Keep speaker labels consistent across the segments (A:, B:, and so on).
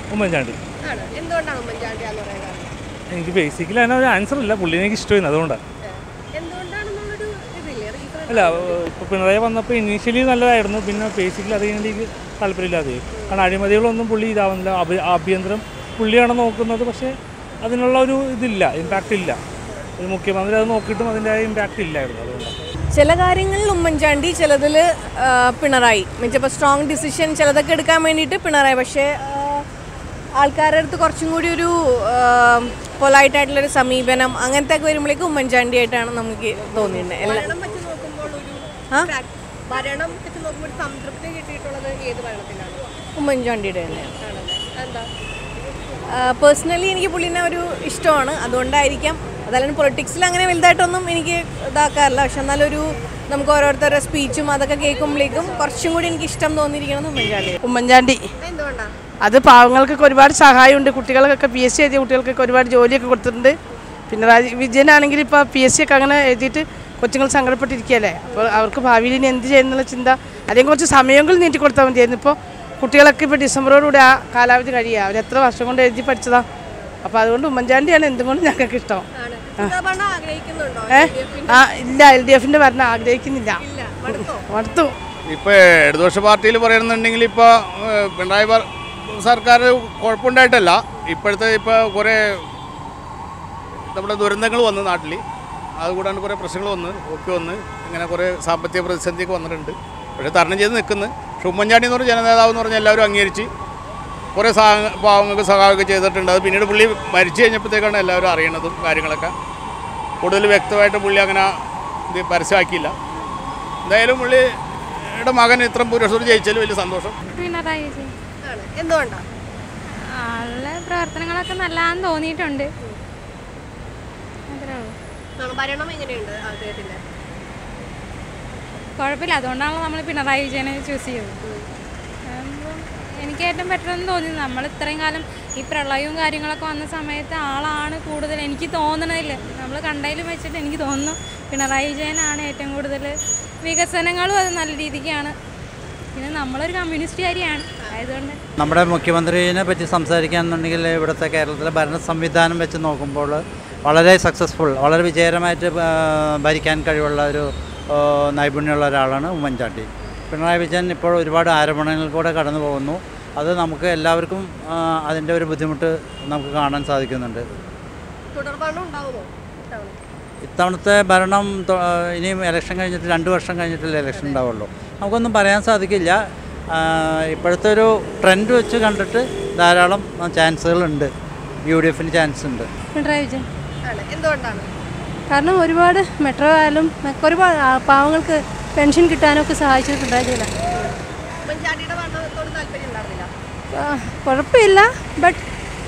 A: ഉമ്മൻചാണ്ടി
B: ആണ് എന്തുകൊണ്ടാണ് ഉമ്മൻചാണ്ടിയാന്ന് പറയാൻ കാരണം
A: എനിക്ക് ബേസിക്കലി അതിന് ഒരു ആൻസർ ഇല്ല പുള്ളിനെ എനിക്ക് ഇഷ്ടമായിരുന്നു അതുകൊണ്ടാണ്
B: എന്തുകൊണ്ടാണെന്നുള്ളൊരു ഇതില്ലേ റീസൺ
A: അല്ല ഇപ്പോൾ പിണറായി വന്നപ്പോൾ ഇനീഷ്യലി നല്ലതായിരുന്നു പിന്നെ ബേസിക്കലി അതിന് എനിക്ക് താല്പര്യമില്ലാതെ കാരണം അഴിമതികളൊന്നും പുള്ളി ഇതാവുന്നില്ല അഭ- ആഭ്യന്തരം പുള്ളിയാണ് നോക്കുന്നത് പക്ഷേ അതിനുള്ള ഒരു ഇതില്ല ഇമ്പാക്റ്റ് ഇല്ല ഒരു മുഖ്യമന്ത്രി അത് നോക്കിയിട്ടും അതിൻ്റെ ഇമ്പാക്റ്റ് ഇല്ലായിരുന്നു അതുകൊണ്ടാണ്
C: ചില കാര്യങ്ങളിൽ ഉമ്മൻചാണ്ടി ചിലതിൽ പിണറായി മീൻസ് സ്ട്രോങ് ഡിസിഷൻ ചിലതൊക്കെ എടുക്കാൻ വേണ്ടിയിട്ട് പിണറായി പക്ഷേ ആ, ആൾക്കാരുടെ അടുത്ത് കുറച്ചും കൂടി ഒരു പൊലൈറ്റ് ആയിട്ടുള്ളൊരു സമീപനം അങ്ങനത്തെ ഒക്കെ വരുമ്പോഴേക്കും ഉമ്മൻചാണ്ടി ആയിട്ടാണ് നമുക്ക് തോന്നിയിട്ടുള്ളത് എല്ലാ
B: ഭരണം വെച്ച് നോക്കുമ്പോൾ ഒരു
C: ആ?
B: fact- ഭരണം വെച്ച് നോക്കുമ്പോൾ ഒരു സംതൃപ്തി കിട്ടിയിട്ടുള്ളത് ഏത് ഭരണത്തിലാണ്
C: ഉമ്മൻചാണ്ടിയുടെ തന്നെയാണ്
B: ആണല്ലേ എന്താ
C: പേഴ്സണലി എനിക്ക് പുള്ളിനെ ഒരു ഇഷ്ടമാണ് അതുകൊണ്ടായിരിക്കാം അതല്ലാണ്ട് പൊളിറ്റിക്സിൽ അങ്ങനെ വലുതായിട്ടൊന്നും എനിക്ക് ഇതാക്കാറില്ല പക്ഷെ എന്നാലൊരു നമുക്ക് ഓരോരുത്തരുടെ സ്പീച്ചും അതൊക്കെ കേൾക്കുമ്പോഴേക്കും കുറച്ചും കൂടി എനിക്ക് ഇഷ്ടം തോന്നിയിരിക്കുന്നത് ഉമ്മൻചാണ്ടി
D: ഉമ്മൻചാണ്ടി
B: എന്തുകൊണ്ടാ
D: അത് പാവങ്ങൾക്കൊക്കെ ഒരുപാട് സഹായമുണ്ട് കുട്ടികൾക്കൊക്കെ പി എസ് സി എഴുതിയ കുട്ടികൾക്കൊക്കെ ഒരുപാട് ജോലിയൊക്കെ കൊടുത്തിട്ടുണ്ട് പിണറായി വിജയനാണെങ്കിൽ ഇപ്പോൾ പി എസ് സി ഒക്കെ അങ്ങനെ എഴുതിയിട്ട് കൊച്ചുങ്ങൾ സങ്കടപ്പെട്ടിരിക്കുകയല്ലേ അപ്പോൾ അവർക്ക് ഭാവിയിൽ ഇനി എന്ത് ചെയ്യുന്നുള്ള ചിന്ത അല്ലെങ്കിൽ കുറച്ച് സമയങ്ങൾ നീട്ടി കൊടുത്താൽ മതിയായിരുന്നു ഇപ്പോൾ കുട്ടികളൊക്കെ ഇപ്പോൾ ഡിസംബറോടുകൂടി ആ കാലാവധി കഴിയുക അവർ എത്ര വർഷം കൊണ്ട് എഴുതി പഠിച്ചതാ അപ്പോൾ അതുകൊണ്ട് ഉമ്മൻചാണ്ടിയാണ് എന്തുകൊണ്ടും ഞങ്ങൾക്ക് ഇഷ്ടം
B: ആണ് ഭരണം ആഗ്രഹിക്കുന്നുണ്ടോ
D: ഏ ആ ഇല്ല എൽ ഡി എഫിൻ്റെ ഭരണം ആഗ്രഹിക്കുന്നില്ല
B: ഇല്ല മടുത്തോ
D: മടുത്തു
E: ഇപ്പോൾ ഇടതുപക്ഷ പാർട്ടിയിൽ പറയുന്നുണ്ടെങ്കിൽ ഇപ്പോൾ പിണറായി ഭ- സർക്കാർ കുഴപ്പമുണ്ടായിട്ടല്ല ഇപ്പോഴത്തെ ഇപ്പോൾ കുറേ നമ്മുടെ ദുരന്തങ്ങൾ വന്നു നാട്ടിൽ അതുകൂടാണ്ട് കുറേ പ്രശ്നങ്ങൾ വന്ന് ഒക്കെ വന്ന് ഇങ്ങനെ കുറേ സാമ്പത്തിക പ്രതിസന്ധിയൊക്കെ വന്നിട്ടുണ്ട് പക്ഷേ തരണം ചെയ്ത് നിൽക്കുന്നു പക്ഷെ ഉമ്മൻചാണ്ടി എന്ന് പറഞ്ഞ ജനനേതാവ് എന്ന് പറഞ്ഞാൽ എല്ലാവരും അംഗീകരിച്ച് കുറേ സഹാ പാവങ്ങൾക്ക് സഹായമൊക്കെ ചെയ്തിട്ടുണ്ട് അത് പിന്നീട് പുള്ളി മരിച്ചു കഴിഞ്ഞപ്പോഴത്തേക്കാണ് എല്ലാവരും അറിയണതും കാര്യങ്ങളൊക്കെ കൂടുതൽ വ്യക്തമായിട്ട് പുള്ളി അങ്ങനെ ഇത് പരസ്യമാക്കിയില്ല എന്തായാലും പുള്ളിയുടെ മകൻ ഇത്രയും ഭൂരിപക്ഷത്തോട് ജയിച്ചാൽ വലിയ സന്തോഷം
F: പിണറായി വിജയൻ
B: ആണ് എന്തുകൊണ്ടാ
F: ആളുടെ പ്രവർത്തനങ്ങളൊക്കെ നല്ലതാന്ന് തോന്നിയിട്ടുണ്ട് അത്രേ ഉള്ളൂ
B: ആണ് ഭരണം എങ്ങനെയുണ്ട് അദ്ദേഹത്തിന്റെ
F: കുഴപ്പമില്ല അതുകൊണ്ടാണല്ലോ നമ്മൾ പിണറായി വിജയനെ ചൂസ് ചെയ്തത് ആകുമ്പം എനിക്ക് ഏറ്റവും ബെറ്റർ എന്ന് തോന്നി നമ്മൾ ഇത്രയും കാലം ഈ പ്രളയവും കാര്യങ്ങളൊക്കെ വന്ന സമയത്ത് ആളാണ് കൂടുതൽ എനിക്ക് തോന്നണില്ല നമ്മൾ കണ്ടതിലും വെച്ചിട്ട് എനിക്ക് തോന്നുന്നു പിണറായി വിജയനാണ് ഏറ്റവും കൂടുതൽ വികസനങ്ങളും അത് നല്ല രീതിക്കാണ് പിന്നെ നമ്മളൊരു കമ്മ്യൂണിസ്റ്റുകാരിയാണ് ആയതുകൊണ്ട്
G: നമ്മുടെ മുഖ്യമന്ത്രിനെ പറ്റി സംസാരിക്കുകയാണെന്നുണ്ടെങ്കിൽ ഇവിടുത്തെ കേരളത്തിലെ ഭരണ സംവിധാനം വെച്ച് നോക്കുമ്പോൾ വളരെ സക്സസ്ഫുൾ വളരെ വിജയകരമായിട്ട് ആ, ഭരിക്കാൻ കഴിവുള്ള ഒരു ആ, നൈപുണ്യമുള്ള ഒരാളാണ് ഉമ്മൻചാണ്ടി പിണറായി വിജയൻ ഇപ്പോൾ ഒരുപാട് ആരോപണങ്ങളിൽ കൂടെ കടന്നു പോകുന്നു അത് നമുക്ക് എല്ലാവർക്കും ആ, അതിൻ്റെ ഒരു ബുദ്ധിമുട്ട് നമുക്ക് കാണാൻ സാധിക്കുന്നുണ്ട്
B: തുടർഭരണം ഉണ്ടാവുമോ ഇത്തവണ
G: ഇത്തവണത്തെ ഭരണം തൊ- ഇനിയും ഇലക്ഷൻ കഴിഞ്ഞിട്ട് രണ്ട് വർഷം കഴിഞ്ഞിട്ടല്ലേ ഇലക്ഷൻ ഉണ്ടാവുള്ളൂ നമുക്കൊന്നും പറയാൻ സാധിക്കില്ല ആ, ഇപ്പോഴത്തെ ഒരു ട്രെൻഡ് വെച്ച് കണ്ടിട്ട് ധാരാളം ചാൻസുകളുണ്ട് യു ഡി എഫിന് ചാൻസ് ഉണ്ട്
F: പിണറായി വിജയൻ
B: ആണ് എന്തുകൊണ്ടാണ്
F: കാരണം ഒരുപാട് മെട്രോ ആയാലും ഒരുപാട് പാവങ്ങൾക്ക് പെൻഷൻ കിട്ടാനൊക്കെ സഹായിച്ചിട്ടുണ്ട് വിജയൻ
B: ഉമ്മൻചാണ്ടിയുടെ ഭരണത്തോട് താല്പര്യം ഉണ്ടായിരുന്നില്ല
F: കുഴപ്പമില്ല ബട്ട്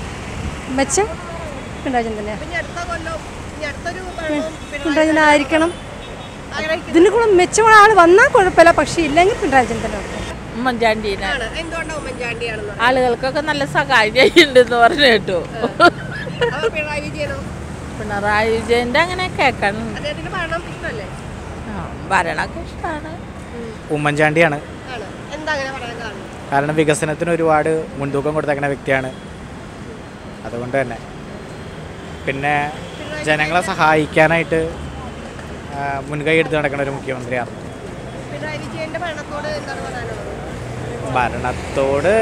F: മെച്ചം പിണറായി വിജയൻ തന്നെയാണ്
B: ഇനി അടുത്ത കൊല്ലം ഇനി അടുത്തൊരു ഭരണം
F: പിണറായി വിജയൻ ആയിരിക്കണം
B: ആഗ്രഹിക്കുന്നു
F: ഇതിന് കൂടെ മെച്ചമുള്ള ആൾ വന്നാൽ കുഴപ്പമില്ല പക്ഷേ ഇല്ലെങ്കിൽ പിണറായി വിജയൻ തന്നെ ഓക്കെ
H: ഉമ്മൻചാണ്ടീനെ
B: ആണ് എന്തുകൊണ്ടാണ് ഉമ്മൻചാണ്ടിയാണെന്ന് പറയുന്നത്
H: ആളുകൾക്കൊക്കെ നല്ല സഹായം ചെയ്യുന്നുണ്ടെന്ന് പറഞ്ഞു കേട്ടു
B: അപ്പോൾ പിണറായി വിജയനോ
H: പിണറായി വിജയൻ്റെ അങ്ങനെ കേൾക്കണം
B: അദ്ദേഹത്തിന്റെ ഭരണം ഇഷ്ടമല്ലേ
H: ആ, ഭരണമൊക്കെ ഇഷ്ടമാണ്
A: ഉമ്മൻചാണ്ടിയാണ്
B: ആണ് എന്താ അങ്ങനെ പറയാൻ കാരണം
A: കാരണം വികസനത്തിന് ഒരുപാട് മുൻതൂക്കം കൊടുത്തേക്കുന്ന വ്യക്തിയാണ് അതുകൊണ്ട് തന്നെ പിന്നെ ജനങ്ങളെ സഹായിക്കാനായിട്ട് ആ, മുൻകൈ എടുത്ത് നടക്കുന്ന ഒരു മുഖ്യമന്ത്രിയാണ്
B: പിണറായി വിജയന്റെ ഭരണത്തോട് എന്താണ് പറയാനുള്ളത്
A: ഭരണത്തോട്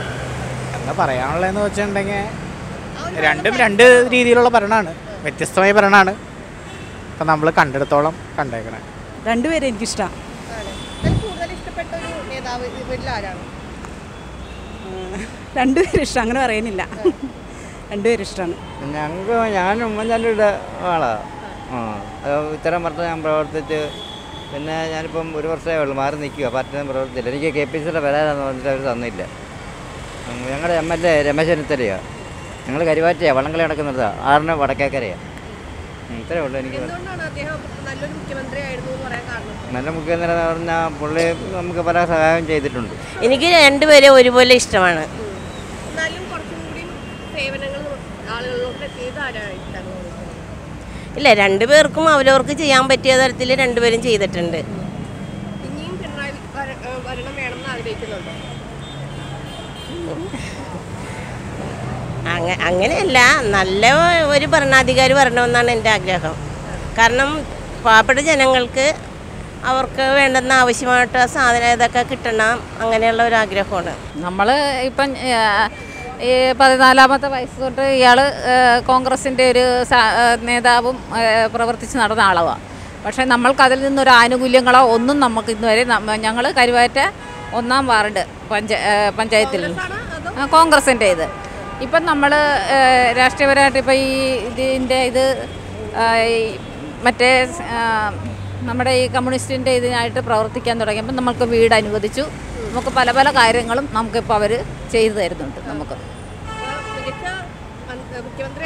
A: എന്താ പറയാനുള്ളതെന്ന് വെച്ചിട്ടുണ്ടെങ്കിൽ രണ്ടും രണ്ട് രീതിയിലുള്ള ഭരണമാണ് വ്യത്യസ്തമായ ഭരണമാണ് ഇപ്പം നമ്മൾ കണ്ടെടുത്തോളം കണ്ടേക്കണേ
D: രണ്ടുപേരും എനിക്കിഷ്ടമാണ്
B: ആണ് ഇതിൽ കൂടുതൽ ഇഷ്ടപ്പെട്ട ഒരു നേതാവ് ഇവരിൽ ആരാണ്
D: രണ്ടുപേരും ഇഷ്ടം അങ്ങനെ പറയുന്നില്ല രണ്ടുപേരും ഇഷ്ടമാണ്
I: ഞങ്ങൾക്ക് ഞാൻ ഉമ്മൻചാണ്ടിയുടെ ആളാണ് ആ അത് ഇത്തരം വർഷം ഞാൻ പ്രവർത്തിച്ച് പിന്നെ ഞാനിപ്പം ഒരു വർഷമേ ഉള്ളൂ മാറി നിൽക്കുക പാർട്ടിയൊന്നും പ്രവർത്തിച്ചില്ല എനിക്ക് കെ പി സിയുടെ വരാനെന്ന് പറഞ്ഞിട്ട് അവർ തന്നില്ല ഉം, ഞങ്ങളുടെ എം എൽ എ രമേശ് ചെന്നിത്തലയാണ് ഞങ്ങൾ കരുവാറ്റയാണ് വള്ളംകളി നടക്കുന്നിടത്താണ് ആറിന് വടക്കേക്കരയാണ് ഉം, ഇത്രയേ ഉള്ളൂ എനിക്ക്
B: എന്തുകൊണ്ടാണ് അദ്ദേഹം നല്ലൊരു മുഖ്യമന്ത്രി ആയിരുന്നു എന്ന് പറയാൻ കാരണം
I: നല്ല മുഖ്യമന്ത്രി എന്ന് പറഞ്ഞാൽ പുള്ളി നമുക്ക് പല സഹായം ചെയ്തിട്ടുണ്ട്
J: എനിക്ക് രണ്ടുപേരെ ഒരുപോലെ ഇഷ്ടമാണ്
B: എന്നാലും കുറച്ചും കൂടി സേവനങ്ങൾ ആളുകളിലോട്ട് എത്തിയത് ആരായിട്ടാണ് തോന്നുന്നത്
J: ഇല്ല രണ്ടുപേർക്കും അവരവർക്ക് ചെയ്യാൻ പറ്റിയ തരത്തിൽ രണ്ടുപേരും ചെയ്തിട്ടുണ്ട്
B: ഇനിയും പിണറായി ഭര- ഏഹ് ഭരണം വേണമെന്ന് ആഗ്രഹിക്കുന്നുണ്ടോ
J: അങ്ങ അങ്ങനെയല്ല നല്ല ഒരു ഭരണാധികാരി വരണമെന്നാണ് എൻ്റെ ആഗ്രഹം കാരണം പാവപ്പെട്ട ജനങ്ങൾക്ക് അവർക്ക് വേണ്ടുന്ന ആവശ്യമായിട്ട് സാധനം ഇതൊക്കെ കിട്ടണം അങ്ങനെയുള്ള ഒരു ആഗ്രഹമാണ്
K: നമ്മൾ ഇപ്പം ആ, ഈ പതിനാലാമത്തെ വയസ്സ് തൊട്ട് ഇയാൾ കോൺഗ്രസിൻ്റെ ഒരു സാ- ആ, നേതാവും ആ, പ്രവർത്തിച്ച് നടന്ന ആളാണ് പക്ഷേ നമ്മൾക്ക് അതിൽ നിന്നൊരു ആനുകൂല്യങ്ങളോ ഒന്നും നമുക്ക് ഇന്നുവരെ ഞങ്ങൾ കരുവാറ്റ ഒന്നാം വാർഡ് പഞ്ച ആ, പഞ്ചായത്തിൽ ആ, കോൺഗ്രസിൻ്റെ ഇത് ഇപ്പം നമ്മൾ രാഷ്ട്രീയപരമായിട്ട് ഇപ്പം ഈ ഇതിൻ്റെ ഇത് ആ, ഈ മറ്റേ ആ, നമ്മുടെ ഈ കമ്മ്യൂണിസ്റ്റിൻ്റെ ഇതിനായിട്ട് പ്രവർത്തിക്കാൻ തുടങ്ങിയപ്പോൾ നമുക്ക് വീട് അനുവദിച്ചു നമുക്ക് പല പല കാര്യങ്ങളും നമുക്കിപ്പോൾ അവർ ചെയ്തു തരുന്നുണ്ട് നമുക്ക്
B: മികച്ച മന്ത്രി- മുഖ്യമന്ത്രി